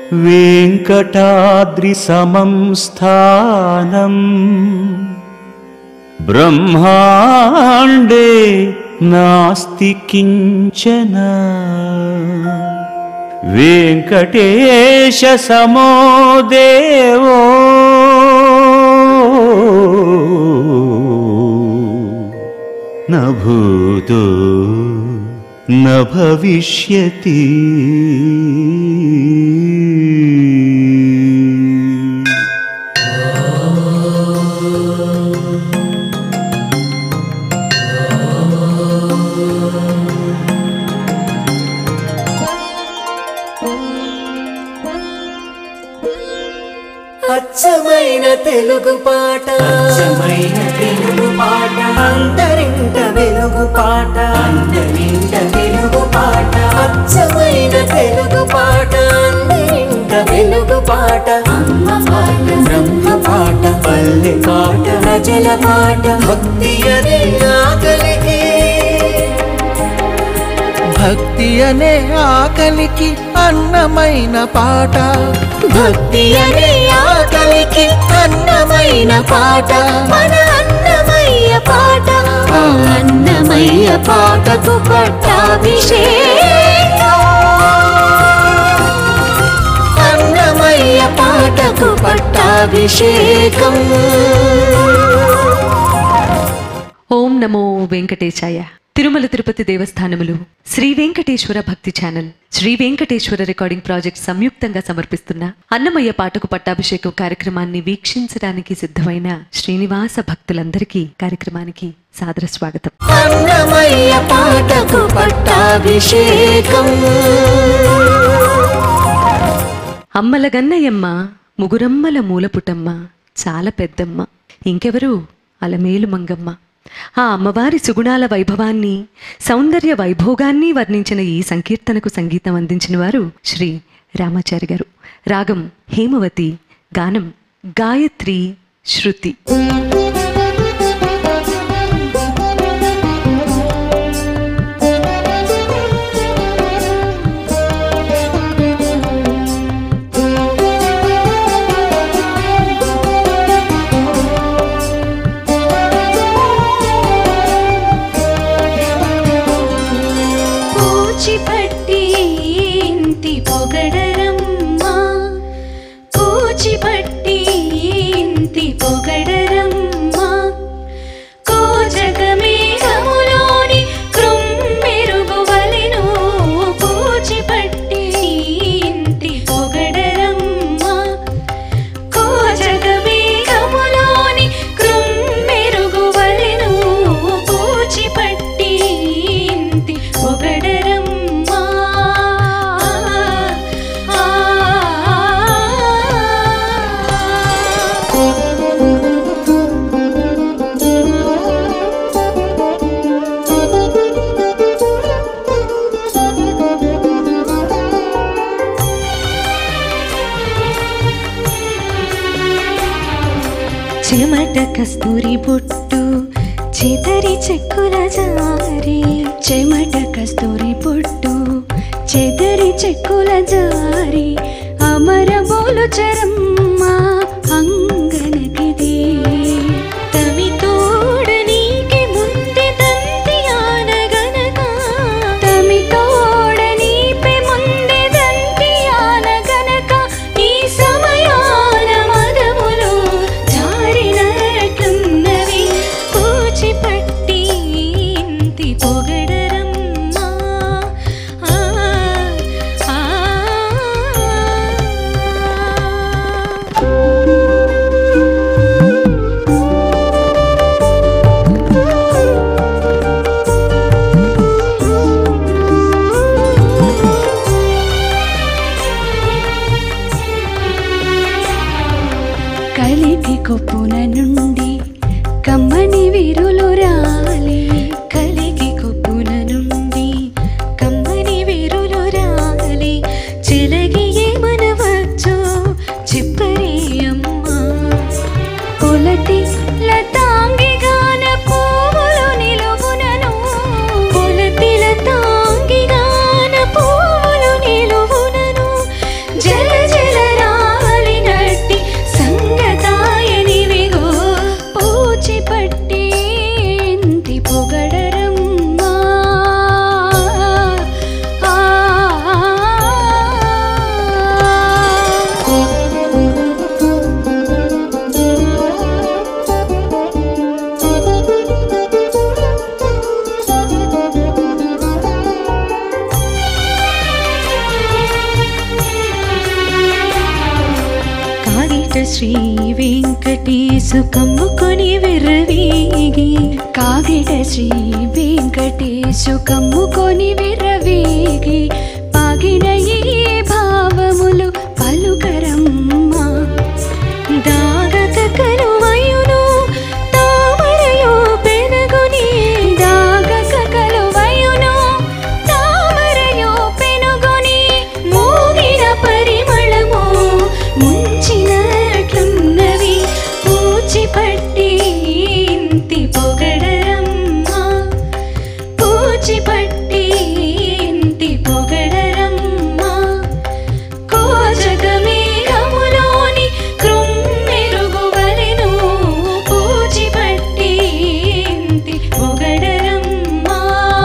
वेङ्कटाद्रिसमं स्थानम् ब्रह्माण्डे नास्ति किञ्चन वेङ्कटेशसमो देवो न भूतो न भविष्यति అచ్చమైన తెలుగు పాట అచ్చమైన తెలుగు పాట అందరింట వెలుగు పాట అందరింట తెలుగు పాట అచ్చమైన తెలుగు పాట అందరింట వెలుగు పాట అమ్మ పాట బ్రహ్మ పాట పల్లె పాట ప్రజల పాట భక్తి అనే ఆకలికి భక్తి అనే ఆకలికి అన్నమైన పాట భక్తి అనే ఆకలికి అన్నమైన పాట మన అన్నమయ్య పాట ఆ అన్నమయ్య పాటకు పట్టాభిషేకం అన్నమయ్య పాటకు పట్టాభిషేకం ఓం నమో వెంకటేశాయ తిరుమల తిరుపతి దేవస్థానములు శ్రీ వెంకటేశ్వర భక్తి channel Shri Venkateswara recording project సంయుక్తంగా సమర్పిస్తున్న అన్నమయ్య పాటకు పట్టాభిషేకం కార్యక్రమాన్ని వీక్షించడానికి సిద్ధమైన శ్రీనివాస భక్తులందరికీ కార్యక్రమానికి సాదర స్వాగతం అన్నమయ్య పాటకు పట్టాభిషేకం అమ్మల గన్నయమ్మ ముగురమ్మల మూలపుటమ్మ చాలా పెద్దమ్మ ఇంకెవరు అలమేలు మంగమ్మ ఆ అమ్మవారి సుగుణాల వైభవాన్ని సౌందర్య వైభోగాన్ని వర్ణించిన ఈ సంకీర్తనకు సంగీతం అందించిన వారు శ్రీ రామాచారి గారు రాగం హేమవతి గానం గాయత్రి శృతి కూచిపట్టి ఇంటి పొగడరమ్మా కూచిపట్టి ఇంటి పొగడరమ్మా కోజగ మేఘములోని కృమ్మెరుగువలెను కూచిపట్టి ఇంటి పొగడరమ్మా కోజగ మేఘములోని కృమ్మెరుగువలెను కూచిపట్టి ఇంటి పొగడరమ్మా ఆ, చెమట కస్తూరి బొట్టు చెదరి చెక్కుల జారి చెమట కస్తూరి బొట్టు చెదరి చెక్కుల జారి అమర బోలు చరమ్మ అంగనకిది తమి తోడ నీకి ముందే దంతి ఆనగనక తమి తోడ నీపే ముందే దంతి ఆనగనక ఈ సమయాన మదములు జారినట్లున్నవి కూచిపట్టి ఇంటి పొగడరమ్మా ఆ, ఆ, కలిపి కొప్పున నుండి కమ్మని వీరులు రాలి కలిగి కొప్పున నుండి కమ్మని వీరులు రాలి చెలగి ఏమనవచ్చో చెప్పరే అమ్మా కొలటి లతాంగి గాన పువ్వులు నిలువునను కొలటి లతాంగి గాన పువ్వులు నిలువునను జల జల శ్రీ వెంకటేశు కమ్ముకొని విర్రవీగి కాగిట శ్రీ వెంకటేశు కమ్ముకొని విర్రవీగి పాగిన ఈ భావములు పలుకరమ్మా దాగక కలువయును తామరయో పెనుగుని దాగక కలువయును తామరయో పెనుగుని మోగిన పరిమళము ముంచినట్లున్నవి పూచిపట్టి ఇంతి పొగడరమ్మా పూచిపట్టి ఇంతి పొగడరమ్మా కోజగమేఘములోని కృమ్మెరుగువలెను పూచిపట్టి ఇంతి పొగడరమ్మా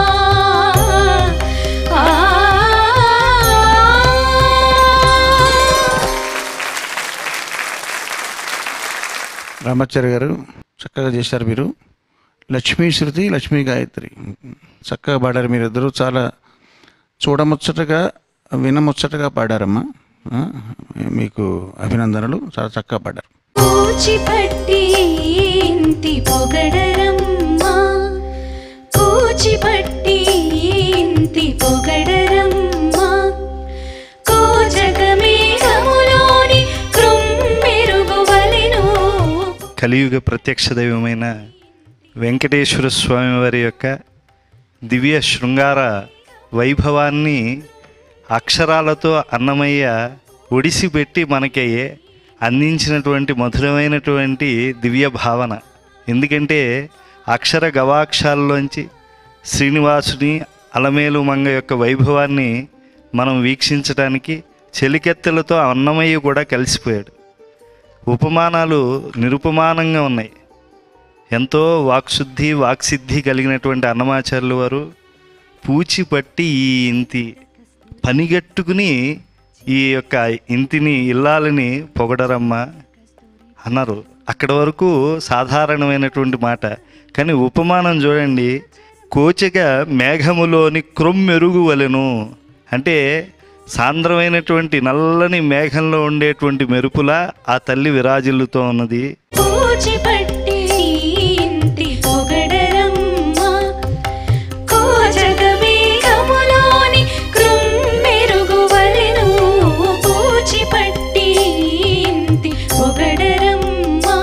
ఆ రామాచార్య గారు చక్కగా చేశారు మీరు లక్ష్మీ శృతి లక్ష్మీ గాయత్రి చక్కగా పాడారు మీరిద్దరూ చాలా చూడముచ్చటగా వినముచ్చటగా పాడారమ్మా ఆ, మీకు అభినందనలు చాలా చక్కగా పాడారు కూచిపట్టి ఇంతి పొగడరమ్మా కూచిపట్టి ఇంతి పొగడరమ్మా కోజగమేఘములోని కృమ్మెరుగువలెను కలియుగ ప్రత్యక్ష దైవమైన వెంకటేశ్వర స్వామి వారి యొక్క దివ్య శృంగార వైభవాన్ని అక్షరాలతో అన్నమయ్య ఒడిసిపెట్టి మనకి అందించినటువంటి మధురమైనటువంటి దివ్య భావన ఎందుకంటే అక్షర గవాక్షాల్లోంచి శ్రీనివాసుని అలమేలు మంగ యొక్క వైభవాన్ని మనం వీక్షించడానికి చెలికెత్తెలతో అన్నమయ్య కూడా కలిసిపోయాడు ఉపమానాలు నిరుపమానంగా ఉన్నాయి ఎంతో వాక్శుద్ధి వాక్సిద్ధి కలిగినటువంటి అన్నమాచార్యులు వారు పూచిపట్టి ఈ ఇంతి పనిగట్టుకుని ఈ యొక్క ఇంటిని ఇల్లాలని పొగడరమ్మ అన్నారు అక్కడ వరకు సాధారణమైనటువంటి మాట కానీ ఉపమానం చూడండి కోచిక మేఘములోని క్రొమ్మెరుగు వలెను అంటే సాంద్రమైనటువంటి నల్లని మేఘంలో ఉండేటువంటి మెరుపులా ఆ తల్లి విరాజిల్లుతో ఉన్నది పూచిపట్టి ఇంతి పొగడరమ్మా కోజగమేఘములోని కృమ్మెరుగువలెను పూచిపట్టి ఇంతి పొగడరమ్మా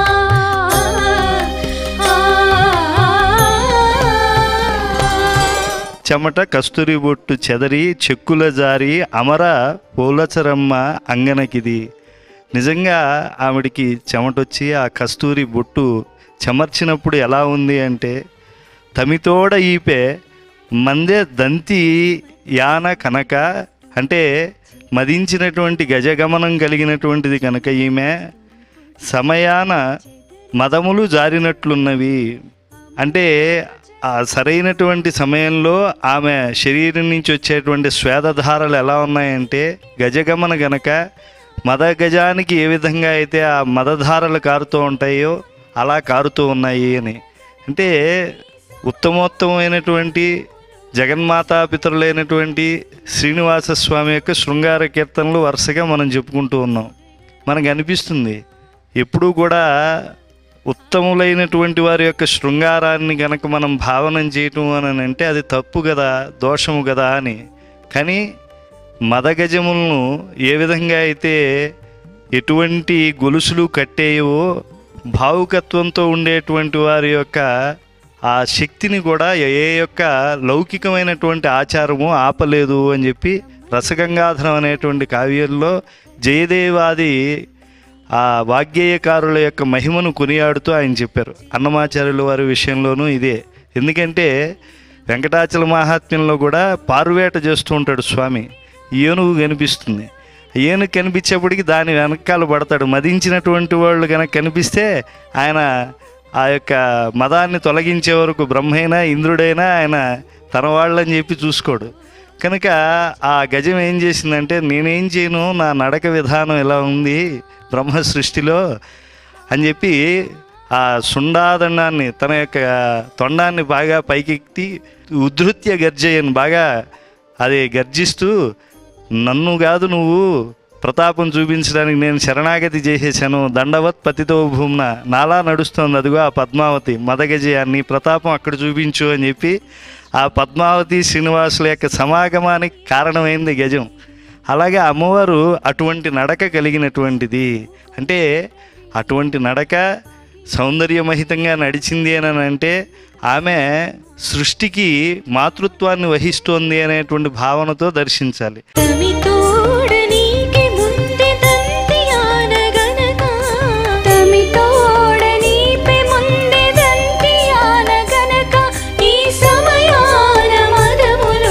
చెమట కస్తూరి బొట్టు చెదరి చెక్కుల జారి అమర పూలచరమ్మ అంగనకిది నిజంగా ఆవిడికి చెమటొచ్చి ఆ కస్తూరి బొట్టు చెమర్చినప్పుడు ఎలా ఉంది అంటే తమితోడ ఈపే మందే దంతి యాన కనుక అంటే మదించినటువంటి గజగమనం కలిగినటువంటిది కనుక ఈమె సమయాన మదములు జారినట్లున్నవి అంటే ఆ సరైనటువంటి సమయంలో ఆమె శరీరం నుంచి వచ్చేటువంటి స్వేదధారలు ఎలా ఉన్నాయంటే గజగమన గనక మద గజానికి ఏ విధంగా అయితే ఆ మదధారలు కారుతూ ఉంటాయో అలా కారుతూ ఉన్నాయి అని అంటే ఉత్తమోత్తమైనటువంటి జగన్మాతా పితరులైనటువంటి శ్రీనివాస స్వామి యొక్క శృంగార కీర్తనలు వరుసగా మనం చెప్పుకుంటూ ఉన్నాం మనకు అనిపిస్తుంది ఎప్పుడూ కూడా ఉత్తములైనటువంటి వారి యొక్క శృంగారాన్ని గనక మనం భావనం చేయటం అని అంటే అది తప్పు కదా దోషము కదా అని కానీ మదగజములను ఏ విధంగా అయితే ఎటువంటి గొలుసులు కట్టేయవో భావుకత్వంతో ఉండేటువంటి వారి యొక్క ఆ శక్తిని కూడా ఏ యొక్క లౌకికమైనటువంటి ఆచారము ఆపలేదు అని చెప్పి రసగంగాధరం అనేటువంటి కావ్యంలో జయదేవాది ఆ వాగ్గేయకారుల యొక్క మహిమను కొనియాడుతూ ఆయన చెప్పారు అన్నమాచార్యుల వారి విషయంలోనూ ఇదే ఎందుకంటే వెంకటాచల మహాత్మ్యంలో కూడా పారువేట చేస్తూ ఉంటాడు స్వామి ఏనుగు కనిపిస్తుంది ఏనుగు కనిపించేప్పటికి దాని వెనకాల పడతాడు మదించినటువంటి వాళ్ళు కనుక కనిపిస్తే ఆయన ఆ యొక్క మదాన్ని తొలగించే వరకు బ్రహ్మైనా ఇంద్రుడైనా ఆయన తన వాళ్ళని చెప్పి చూసుకోడు కనుక ఆ గజం ఏం చేసిందంటే నేనేం చేయను నా నడక విధానం ఎలా ఉంది బ్రహ్మ సృష్టిలో అని చెప్పి ఆ సుండాదండాన్ని తన యొక్క తొండాన్ని బాగా పైకెత్తి ఉద్ధృత్య గర్జయ్యను బాగా అది గర్జిస్తూ నన్ను కాదు నువ్వు ప్రతాపం చూపించడానికి నేను శరణాగతి చేసేసాను దండవత్ పతితో భూమ్న నాలా నడుస్తోంది అదిగో ఆ పద్మావతి మదగజి నీ ప్రతాపం అక్కడ చూపించు అని చెప్పి ఆ పద్మావతి శ్రీనివాసుల యొక్క సమాగమానికి కారణమైంది గజం అలాగే అమ్మవారు అటువంటి నడక కలిగినటువంటిది అంటే అటువంటి నడక సౌందర్యమహితంగా నడిచింది అని అంటే ఆమె సృష్టికి మాతృత్వాన్ని వహిస్తోంది అనేటువంటి భావనతో దర్శించాలి తమితోడ నీకి ముందే తంతి ఆనగనక తమితోడ నీపే ముందే తంతి ఆనగనక ఈ సమయాన మదములు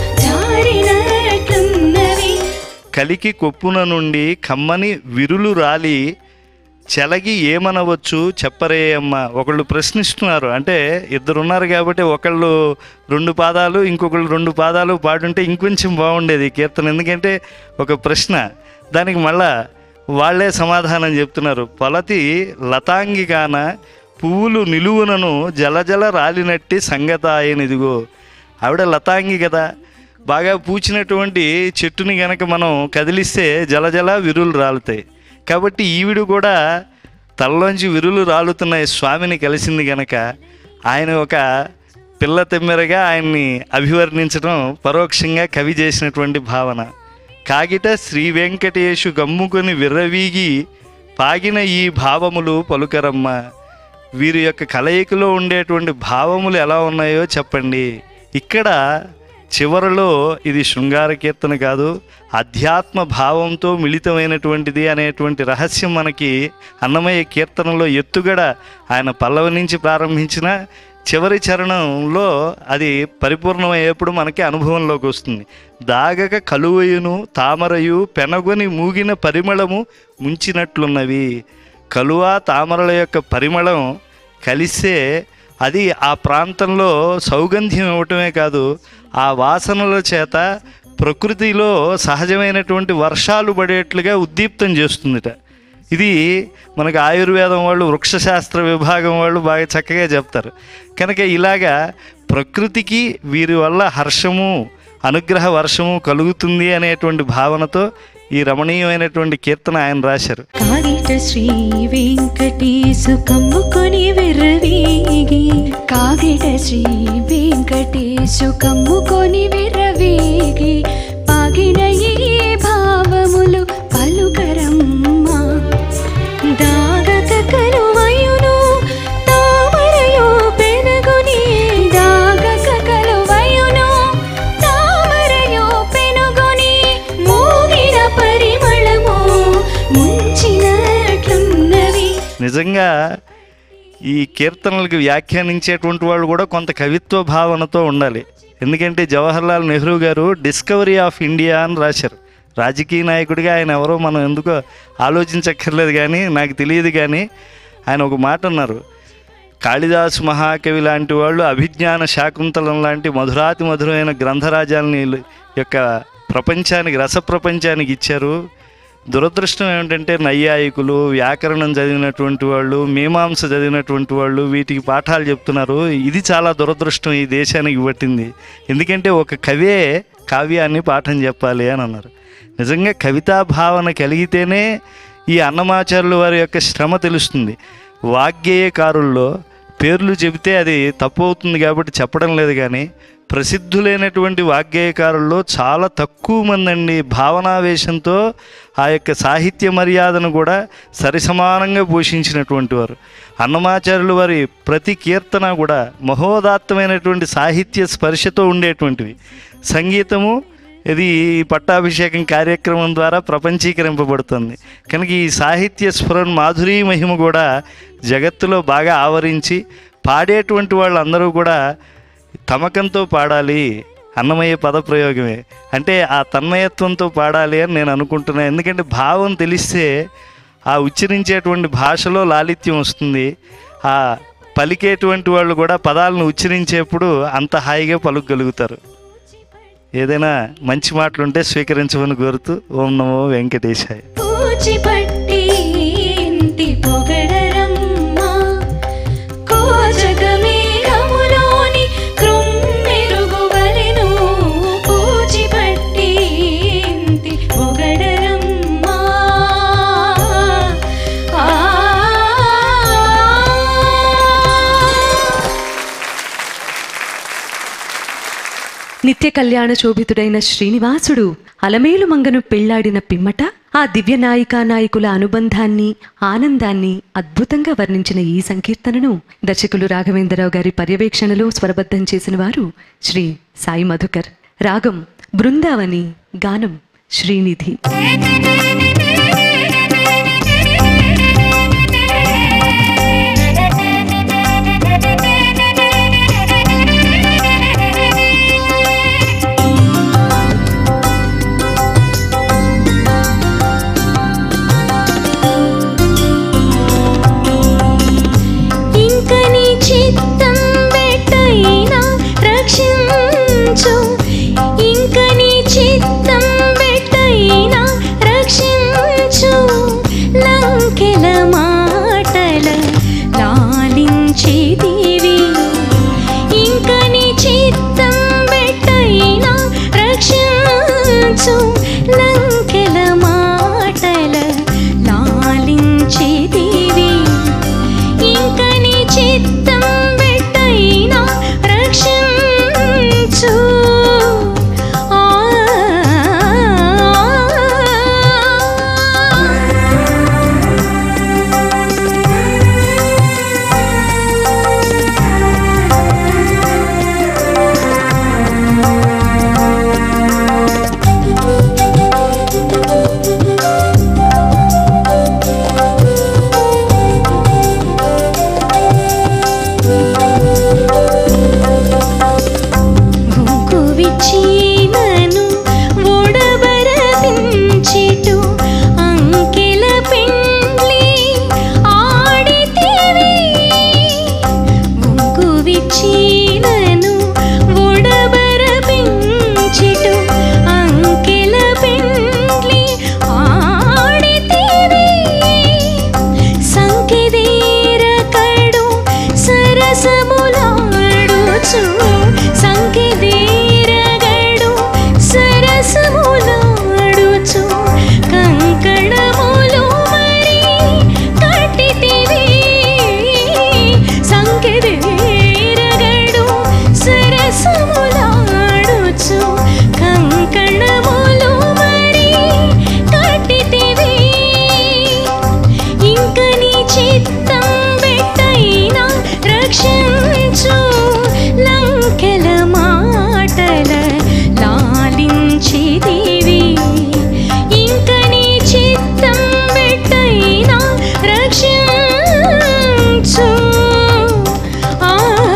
జారినట్లున్నవి కలికి కొప్పున నుండి కమ్మని విరులు రాలి చెలగి ఏమనవచ్చు చెప్పరే అమ్మ ఒకళ్ళు ప్రశ్నిస్తున్నారు అంటే ఇద్దరు ఉన్నారు కాబట్టి ఒకళ్ళు రెండు పాదాలు ఇంకొకళ్ళు రెండు పాదాలు పాడుంటే ఇంకొంచెం బాగుండేది ఈ కీర్తన ఎందుకంటే ఒక ప్రశ్న దానికి మళ్ళా వాళ్ళే సమాధానం చెప్తున్నారు పొలతి లతాంగిగాన పువ్వులు నిలువునను జలజల రాలినట్టి సంగతాయనిదిగో ఆవిడ లతాంగి కదా బాగా పూచినటువంటి చెట్టుని గనక మనం కదిలిస్తే జలజల విరులు రాలుతాయి కాబట్టి ఈవిడ కూడా తలలోంచి విరులు రాలుతున్న ఈ స్వామిని కలిసింది గనక ఆయన ఒక పిల్ల తెమ్మెరగా ఆయన్ని అభివర్ణించడం పరోక్షంగా కవి చేసినటువంటి భావన కాగిట శ్రీ వెంకటేశు గమ్ముకొని విర్రవీగి పాగిన ఈ భావములు పలుకరమ్మ వీరి యొక్క కలయికలో ఉండేటువంటి భావములు ఎలా ఉన్నాయో చెప్పండి ఇక్కడ చివరలో ఇది శృంగార కీర్తన కాదు అధ్యాత్మ భావంతో మిళితమైనటువంటిది అనేటువంటి రహస్యం మనకి అన్నమయ్య కీర్తనలో ఎత్తుగడ ఆయన పల్లవి నుంచి ప్రారంభించిన చివరి చరణంలో అది పరిపూర్ణమయ్యేప్పుడు మనకి అనుభవంలోకి వస్తుంది దాగక కలువయును తామరయు పెనగొని మూగిన పరిమళము ముంచినట్లున్నవి కలువ తామరల యొక్క పరిమళం కలిస్తే అది ఆ ప్రాంతంలో సౌగంధ్యం ఇవ్వటమే కాదు ఆ వాసనల చేత ప్రకృతిలో సహజమైనటువంటి వర్షాలు పడేట్లుగా ఉద్దీప్తం చేస్తుందిట ఇది మనకు ఆయుర్వేదం వాళ్ళు వృక్షశాస్త్ర విభాగం వాళ్ళు బాగా చక్కగా చెప్తారు కనుక ఇలాగా ప్రకృతికి వీరి వల్ల హర్షము అనుగ్రహ వర్షము కలుగుతుంది అనేటువంటి భావనతో ఈ రమణీయమైనటువంటి కీర్తన ఆయన రాశారు కాగిట శ్రీ వెంకటేశు కమ్ముకొని విర్రవీగి కాగిట శ్రీ వెంకటేశు కమ్ముకొని విర్రవీగి పాగిన ఈ భావములు పలుకరమ్మ దాగక కలువయును తామరయో పెనగుని దాగక కలువయును తామరయో పెనుగొని మోగిన పరిమళము ముంచినట్లున్నవి నిజంగా ఈ కీర్తనలకు వ్యాఖ్యానించేటువంటి వాళ్ళు కూడా కొంత కవిత్వ భావనతో ఉండాలి ఎందుకంటే జవహర్లాల్ నెహ్రూ గారు డిస్కవరీ ఆఫ్ ఇండియా అని రాశారు రాజకీయ నాయకుడిగా ఆయన ఎవరో మనం ఎందుకో ఆలోచించక్కర్లేదు కానీ నాకు తెలియదు కానీ ఆయన ఒక మాట అన్నారు కాళిదాసు మహాకవి లాంటి వాళ్ళు అభిజ్ఞాన శాకుంతలం లాంటి మధురాతి మధురమైన గ్రంథరాజాలని యొక్క ప్రపంచానికి రస ప్రపంచానికి ఇచ్చారు దురదృష్టం ఏమిటంటే నైయాయికులు వ్యాకరణం చదివినటువంటి వాళ్ళు మీమాంస చదివినటువంటి వాళ్ళు వీటికి పాఠాలు చెప్తున్నారు ఇది చాలా దురదృష్టం ఈ దేశానికి పట్టింది ఎందుకంటే ఒక కవే కావ్యాన్ని పాఠం చెప్పాలి అని అన్నారు నిజంగా కవితా భావన కలిగితేనే ఈ అన్నమాచార్యుల వారి యొక్క శ్రమ తెలుస్తుంది వాగ్గేయకారుల్లో పేర్లు చెబితే అది తప్పు అవుతుంది కాబట్టి చెప్పడం లేదు కానీ ప్రసిద్ధులైనటువంటి వాగ్గేయకారుల్లో చాలా తక్కువ మంది అండి భావనావేశంతో ఆ యొక్క సాహిత్య మర్యాదను కూడా సరిసమానంగా పోషించినటువంటి వారు అన్నమాచార్యులు వారి ప్రతి కీర్తన కూడా మహోదాత్తమైనటువంటి సాహిత్య స్పర్శతో ఉండేటువంటివి సంగీతము ఇది ఈ పట్టాభిషేకం కార్యక్రమం ద్వారా ప్రపంచీకరింపబడుతుంది కనుక ఈ సాహిత్య స్ఫురణ మాధురీ మహిమ కూడా జగత్తులో బాగా ఆవరించి పాడేటువంటి వాళ్ళందరూ కూడా తమకంతో పాడాలి అన్నమయ్య పదప్రయోగమే అంటే ఆ తన్మయత్వంతో పాడాలి అని నేను అనుకుంటున్నాను ఎందుకంటే భావం తెలిస్తే ఆ ఉచ్చరించేటువంటి భాషలో లాలిత్యం వస్తుంది ఆ పలికేటువంటి వాళ్ళు కూడా పదాలను ఉచ్చరించేప్పుడు అంత హాయిగా పలుకగలుగుతారు ఏదైనా మంచి మాటలుంటే స్వీకరించమని కోరుతూ ఓం నమో వెంకటేశాయ పూచిపట్టి ఇంటి పొగడరమ్మ కోజగమేఘములోని క్రొమ్మెరుగువలెను పూచిపట్టి ఇంటి పొగడరమ్మ నిత్య కళ్యాణ శోభితుడైన శ్రీనివాసుడు అలమేలు మంగను పెళ్లాడిన పిమ్మట ఆ దివ్య నాయికా నాయకుల అనుబంధాన్ని ఆనందాన్ని అద్భుతంగా వర్ణించిన ఈ సంకీర్తనను దర్శకులు రాఘవేంద్రరావు గారి పర్యవేక్షణలో స్వరబద్ధం చేసిన వారు శ్రీ సాయి మధుకర్ రాగం బృందావని గానం శ్రీనిధి ఇంక నీ చిత్తం పెట్టైనా రక్షించు ఇంక నీ చిత్తం పెట్టైనా రక్షించు లంకెల మాటల లాలించేదివి ఇంక నీ చిత్తం పెట్టైనా రక్షించు లంకెల మాటల లాలించేదివి ఇంక నీ చిత్తం పెట్టైనా రక్షించు ఆ గుంకు విచ్చినను ఒడబరపించిటు అంకెల పెండ్లి ఆడితివి గుంకు విచ్చినను ఒడబరపించిటు అంకెల పెండ్లి ఆడితివి సంకెదీరకడు సరసములాడుచు సంకెదీరగడు సరసములాడుచు కంకణములు మరి కట్టితివి సంకెదీరగడు సరసములాడుచు కంకణములు మరి కట్టితివి ఇంక నీ చిత్తం పెట్టైనా రక్షించు లంకెల మాటల లాలించిదివి ఇంక నీ చిత్తం పెట్టైనా రక్షించు ఆ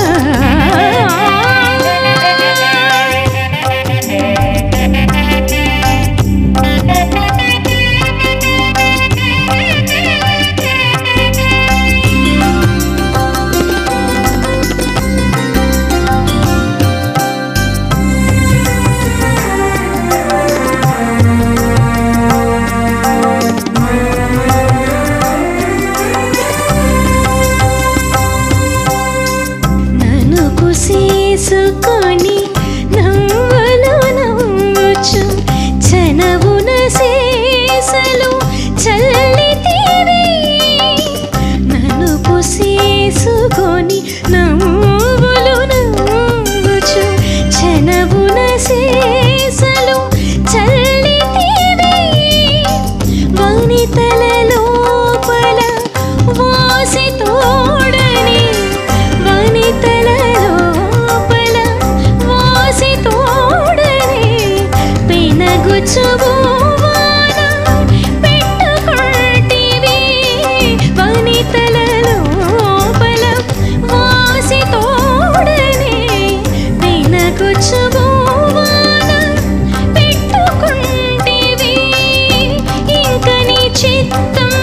నన్ను కుసేసుకొని నవ్వులు నవ్వుచు చనవున శేసలు చల్లితివి నన్ను కుసేసుకొని నవ్వులు నవ్వుచు చనవున శేసలు చల్లితివి వనితల లోపల వాసి తోడని వనితల లోపల వాసి తోడని పెనగుచువాన పెట్టుకుంటివి వనితల లోపల వాసి తోడని పెనగుచువాన పెట్టుకుంటివి ఇంక నీ చిత్తం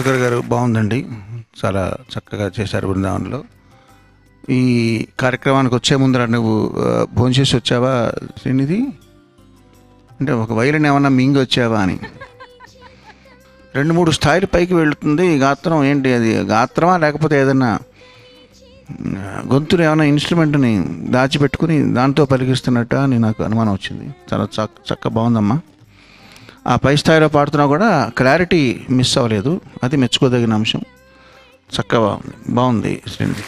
మధుకర్ గారు బాగుందండి చాలా చక్కగా చేశారు బృందావనంలో ఈ కార్యక్రమానికి వచ్చే ముందర నువ్వు ఆ, భోంచేసి వచ్చావా శ్రీనిధి అంటే ఒక వైలిన్ ఏమన్నా మింగి వచ్చావా అని రెండు మూడు స్థాయిల పైకి వెళుతుంది ఈ గాత్రం ఏంటి అది గాత్రమా లేకపోతే ఏదన్నా ఆ, గొంతులు ఏమైనా ఇన్స్ట్రుమెంట్ని దాచిపెట్టుకుని దాంతో పలికిస్తున్నట్టు అని నాకు అనుమానం వచ్చింది చాలా చక్క చక్క బాగుందమ్మా ఆ పై స్థాయిలో పాడుతున్నా కూడా క్లారిటీ మిస్ అవ్వలేదు అది మెచ్చుకోదగిన అంశం చక్కగా బాగుంది బాగుంది శ్రీనిధి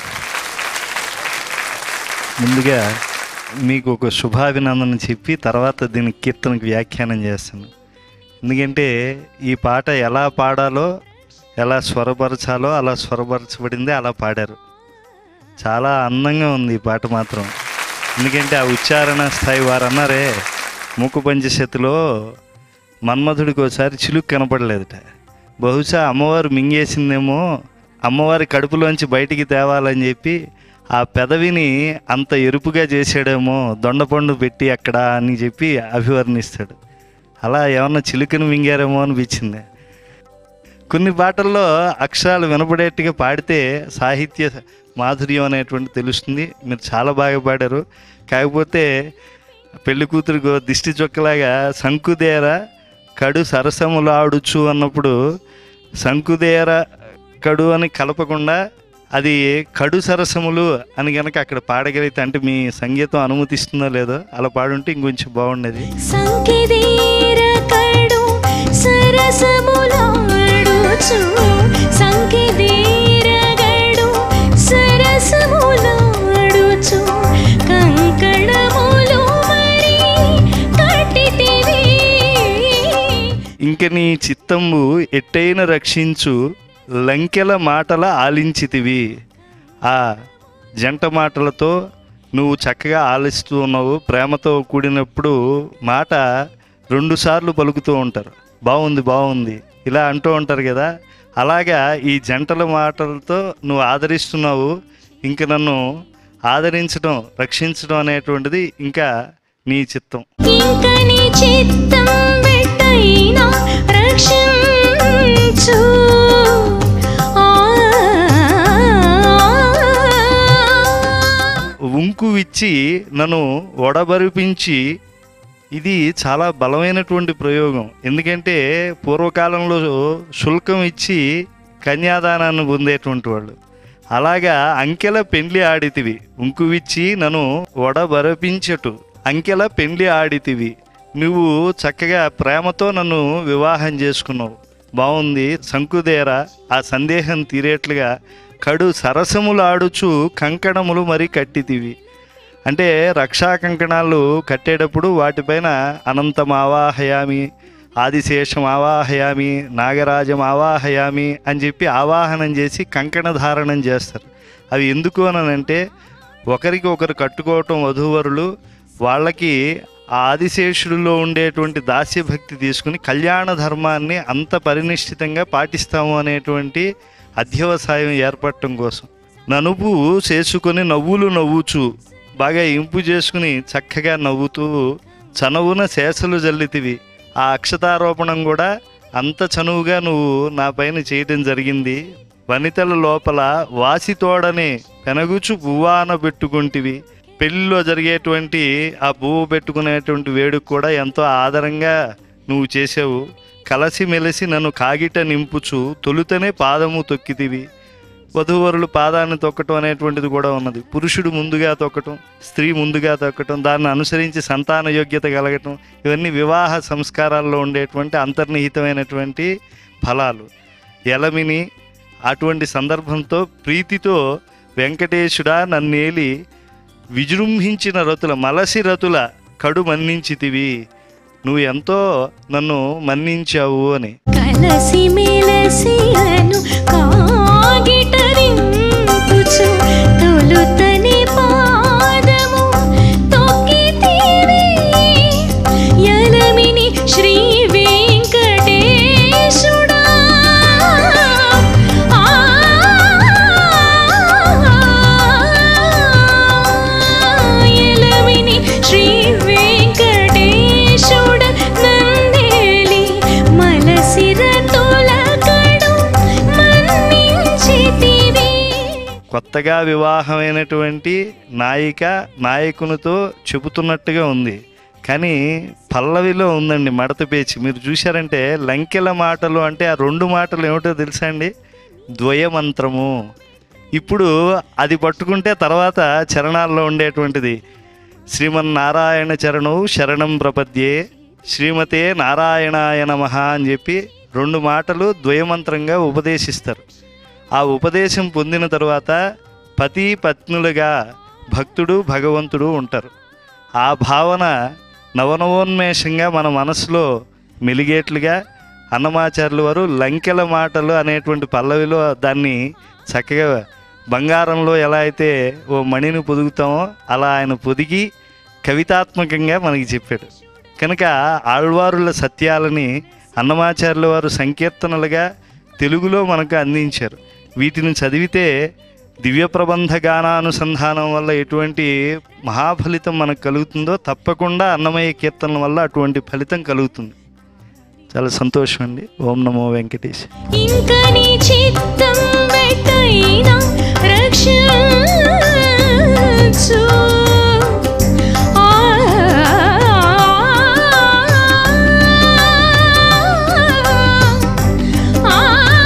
ముందుగా మీకు ఒక శుభాభినందన చెప్పి తర్వాత దీని కీర్తనకు వ్యాఖ్యానం చేస్తాను ఎందుకంటే ఈ పాట ఎలా పాడాలో ఎలా స్వరపరచాలో అలా స్వరపరచబడింది అలా పాడారు చాలా అందంగా ఉంది ఈ పాట మాత్రం ఎందుకంటే ఆ ఉచ్చారణ స్థాయి వారు అన్నారే ముక్కు పంచశతిలో మన్మధుడికి ఒకసారి చిలుకు కనపడలేదట బహుశా అమ్మవారు మింగేసిందేమో అమ్మవారి కడుపులోంచి బయటికి తేవాలని చెప్పి ఆ పెదవిని అంత ఎరుపుగా చేసాడేమో దొండపండు పెట్టి అక్కడ అని చెప్పి అభివర్ణిస్తాడు అలా ఏమన్నా చిలుకను మింగారేమో అనిపించింది కొన్ని పాటల్లో అక్షరాలు వినపడేట్టుగా పాడితే సాహిత్య మాధుర్యం అనేటువంటి తెలుస్తుంది మీరు చాలా బాగా పాడారు కాకపోతే పెళ్లి కూతురుకు దిష్టి చొక్కలాగా శంకుదేర కడు సరసములాడుచు అన్నప్పుడు శంకుదేర కడు అని కలపకుండా అది కడు సరసములు అని కనుక అక్కడ పాడగలిగితే అంటే మీ సంగీతం అనుమతిస్తుందో లేదో అలా పాడుంటే ఇంకొంచెం బాగుండేది సంకిదీర కడు సరసములాడుచు సంకిదీర గడు సరసములాడుచు కంకణములు మరి కట్టితివి ఇంక నీ చిత్తంబు ఎట్టైన రక్షించు లంకెల మాటల ఆలించితివి ఆ జంట మాటలతో నువ్వు చక్కగా ఆలిస్తూ ఉన్నావు ప్రేమతో కూడినప్పుడు మాట రెండుసార్లు పలుకుతూ ఉంటారు బాగుంది బాగుంది ఇలా అంటూ ఉంటారు కదా అలాగా ఈ జంటల మాటలతో నువ్వు ఆదరిస్తున్నావు ఇంక నన్ను ఆదరించడం రక్షించడం అనేటువంటిది ఇంకా నీ చిత్తం ఇంక నీ చిత్తం పెట్టైనా రక్షించు ఆ ఉంకు ఇచ్చి నన్ను ఒడబరిపించి ఇది చాలా బలమైనటువంటి ప్రయోగం ఎందుకంటే పూర్వకాలంలో శుల్కం ఇచ్చి కన్యాదానాన్ని పొందేటువంటి వాళ్ళు అలాగా అంకెల పెండ్లి ఆడితివి ఉంకువిచ్చి నన్ను ఒడబరపించటు అంకెల పెండ్లి ఆడితివి నువ్వు చక్కగా ప్రేమతో నన్ను వివాహం చేసుకున్నావు బాగుంది శంకుదేర ఆ సందేహం తీరేట్లుగా కడు సరసములు ఆడుచు కంకణములు మరి కట్టితివి అంటే రక్షా కంకణాలు కట్టేటప్పుడు వాటిపైన అనంతం ఆవాహయామి ఆదిశేషం ఆవాహయామి నాగరాజం ఆవాహయామి అని చెప్పి ఆవాహనం చేసి కంకణ ధారణం చేస్తారు అవి ఎందుకు అని అంటే ఒకరికి ఒకరు కట్టుకోవటం వధూవరులు వాళ్ళకి ఆ ఆదిశేషుడిలో ఉండేటువంటి దాస్యభక్తి తీసుకుని కళ్యాణ ధర్మాన్ని అంత పరినిష్ఠితంగా పాటిస్తాము అనేటువంటి అధ్యవసాయం ఏర్పడటం కోసం ననుపు చేసుకొని నవ్వులు నవ్వుచు బాగా ఇంపు చేసుకుని చక్కగా నవ్వుతూ చనువున శేషలు జల్లితివి ఆ అక్షతారోపణం కూడా అంత చనువుగా నువ్వు నా పైన చేయటం జరిగింది వనితల లోపల వాసితోడనే పెనగుచు పువ్వాన పెట్టుకుంటివి పెళ్లిలో జరిగేటువంటి ఆ పువ్వు పెట్టుకునేటువంటి వేడుక కూడా ఎంతో ఆదరంగా నువ్వు చేసావు కలసి మెలిసి నన్ను కాగిట నింపుచు తొలుతనే పాదము తొక్కితివి వధూవరులు పాదాన్ని తొక్కటం అనేటువంటిది కూడా ఉన్నది పురుషుడు ముందుగా తొక్కటం స్త్రీ ముందుగా తొక్కటం దాన్ని అనుసరించి సంతాన యోగ్యత కలగటం ఇవన్నీ వివాహ సంస్కారాల్లో ఉండేటువంటి అంతర్నిహితమైనటువంటి ఫలాలు ఎలమిని అటువంటి సందర్భంతో ప్రీతితో వెంకటేశుడా నన్నేలి విజృంభించిన రతుల మలసి రతుల కడు మన్నించితివి నువ్వు ఎంతో నన్ను మన్నించావు అని కలసి మెలసి అను కాగిటరింపుచు తొలుతని పాదము తొక్కితివి యలమిని శ్రీ వెంకటేశుడా ఆ యలమిని శ్రీ వెంకటేశుడ నందేలి మలసిర తొలకడు కొత్తగా వివాహమైనటువంటి నాయిక నాయకునితో చెబుతున్నట్టుగా ఉంది కానీ పల్లవిలో ఉందండి మడత పేచి మీరు చూశారంటే లంకెల మాటలు అంటే ఆ రెండు మాటలు ఏమిటో తెలుసా అండి ద్వయమంత్రము ఇప్పుడు అది పట్టుకుంటే తర్వాత చరణాల్లో ఉండేటువంటిది శ్రీమన్నారాయణ చరణం శరణం ప్రపద్యే శ్రీమతే నారాయణాయ నమః అని చెప్పి రెండు మాటలు ద్వయమంత్రంగా ఉపదేశిస్తారు ఆ ఉపదేశం పొందిన తరువాత పతి పత్నులుగా భక్తుడు భగవంతుడు ఉంటారు ఆ భావన నవనవోన్మేషంగా మన మనసులో మెలిగేట్లుగా అన్నమాచార్యుల వారు లంకెల మాటలు అనేటువంటి పల్లవిలో దాన్ని చక్కగా బంగారంలో ఎలా అయితే ఓ మణిని పొదుగుతామో అలా ఆయన పొదిగి కవితాత్మకంగా మనకి చెప్పాడు కనుక ఆళ్వారుల సత్యాలని అన్నమాచార్యుల వారు సంకీర్తనలుగా తెలుగులో మనకు అందించారు వీటిని చదివితే దివ్య ప్రబంధ గానానుసంధానం వల్ల ఎటువంటి మహాఫలితం మనకు కలుగుతుందో తప్పకుండా అన్నమయ్య కీర్తనల వల్ల అటువంటి ఫలితం కలుగుతుంది చాలా సంతోషం అండి ఓం నమో వెంకటేష్ ఇంకా నీ చిత్తం వెట్టైనా రక్షించు ఆ ఆ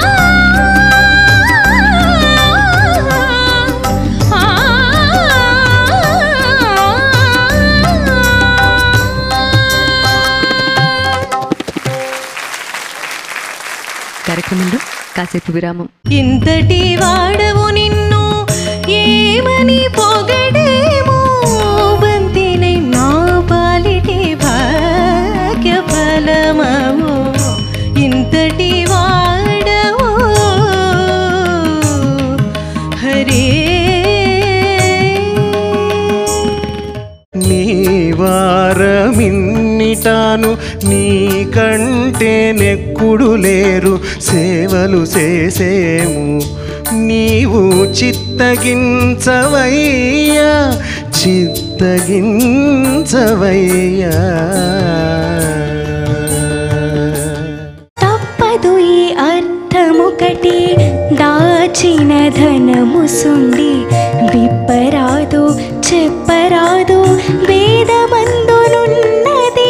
కార్యక్రమంలో కాసేపు విరామం ఇంతటి వాడవు నిన్ను ఏమని పొగడేమో బంతినై నా పాలిటి భాగ్య ఫలమము ఇంతటి వాడవు హరే నీ వారమిన్నిటాను నీ కంటే నెక్కుడు లేరు సేవలు చేసేము నీవు చిత్తగించవయ్యా చిత్తగించవయ్యా తప్పదు ఈ అర్థముకటి దాచిన ధనము సుండి విప్పరాదు చెప్పరాదు వేదమందునున్నది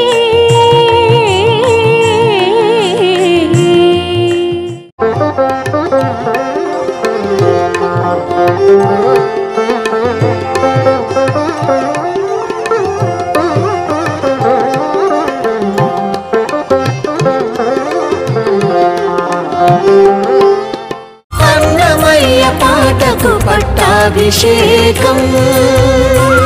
అన్నమయ్య పాటకు పట్టాభిషేకం